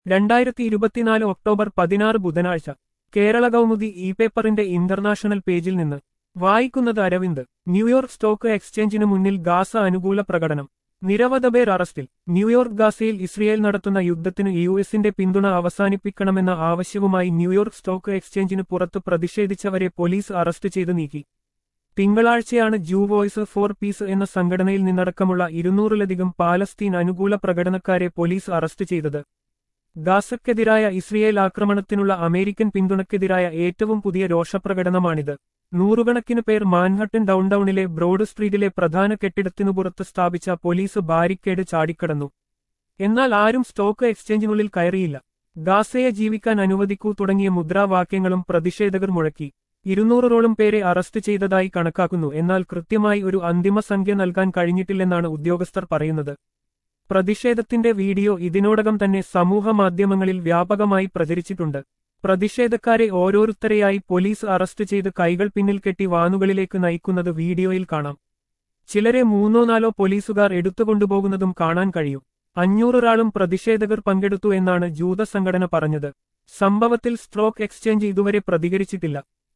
രണ്ടായിരത്തി ഇരുപത്തിനാല് ഒക്ടോബർ പതിനാറ് ബുധനാഴ്ച കേരള കൗമുദി ഇ പേപ്പറിന്റെ ഇന്റർനാഷണൽ പേജിൽ നിന്ന് വായിക്കുന്നത് അരവിന്ദ് ന്യൂയോർക്ക് സ്റ്റോക്ക് എക്സ്ചേഞ്ചിന് മുന്നിൽ ഗാസ അനുകൂല പ്രകടനം നിരവധി പേർ അറസ്റ്റിൽ ന്യൂയോർക്ക് ഗാസയിൽ ഇസ്രയേൽ നടത്തുന്ന യുദ്ധത്തിന് യു എസിന്റെ പിന്തുണ അവസാനിപ്പിക്കണമെന്ന ആവശ്യവുമായി ന്യൂയോർക്ക് സ്റ്റോക്ക് എക്സ്ചേഞ്ചിന് പുറത്ത് പ്രതിഷേധിച്ചവരെ പോലീസ് അറസ്റ്റ് ചെയ്ത് നീക്കി തിങ്കളാഴ്ചയാണ് ജൂ വോയ്സ് ഫോർ പീസ് എന്ന സംഘടനയിൽ നിന്നടക്കമുള്ള ഇരുന്നൂറിലധികം പാലസ്തീൻ അനുകൂല പ്രകടനക്കാരെ പോലീസ് അറസ്റ്റ് ചെയ്തത് ഗാസക്കെതിരായ ഇസ്രയേൽ ആക്രമണത്തിനുള്ള അമേരിക്കൻ പിന്തുണയ്ക്കെതിരായ ഏറ്റവും പുതിയ രോഷപ്രകടനമാണിത് നൂറുകണക്കിന് പേർ മാൻഹട്ടൻ ഡൗൺടൗണിലെ ബ്രോഡ് സ്ട്രീറ്റിലെ പ്രധാന കെട്ടിടത്തിനു പുറത്ത് സ്ഥാപിച്ച പോലീസ് ബാരിക്കേഡ് ചാടിക്കടന്നു എന്നാൽ ആരും സ്റ്റോക്ക് എക്സ്ചേഞ്ചിനുള്ളിൽ കയറിയില്ല ഗാസയെ ജീവിക്കാൻ അനുവദിക്കൂ തുടങ്ങിയ മുദ്രാവാക്യങ്ങളും പ്രതിഷേധകർ മുഴക്കി ഇരുന്നൂറോളം പേരെ അറസ്റ്റ് ചെയ്തതായി കണക്കാക്കുന്നു എന്നാൽ കൃത്യമായി ഒരു അന്തിമ സംഖ്യ നൽകാൻ കഴിഞ്ഞിട്ടില്ലെന്നാണ് ഉദ്യോഗസ്ഥർ പറയുന്നത് പ്രതിഷേധത്തിന്റെ വീഡിയോ ഇതിനോടകം തന്നെ സമൂഹ മാധ്യമങ്ങളിൽ വ്യാപകമായി പ്രചരിച്ചിട്ടുണ്ട് പ്രതിഷേധക്കാരെ ഓരോരുത്തരെയായി പോലീസ് അറസ്റ്റ് ചെയ്ത് കൈകൾ പിന്നിൽ കെട്ടി വാനുകളിലേക്ക് നയിക്കുന്നത് വീഡിയോയിൽ കാണാം ചിലരെ മൂന്നോ നാലോ പോലീസുകാർ എടുത്തുകൊണ്ടുപോകുന്നതും കാണാൻ കഴിയും അഞ്ഞൂറൊരാളും പ്രതിഷേധകർ പങ്കെടുത്തു എന്നാണ് ജൂത സംഘടന പറഞ്ഞത് സംഭവത്തിൽ സ്ട്രോക്ക് എക്സ്ചേഞ്ച് ഇതുവരെ പ്രതികരിച്ചിട്ടില്ല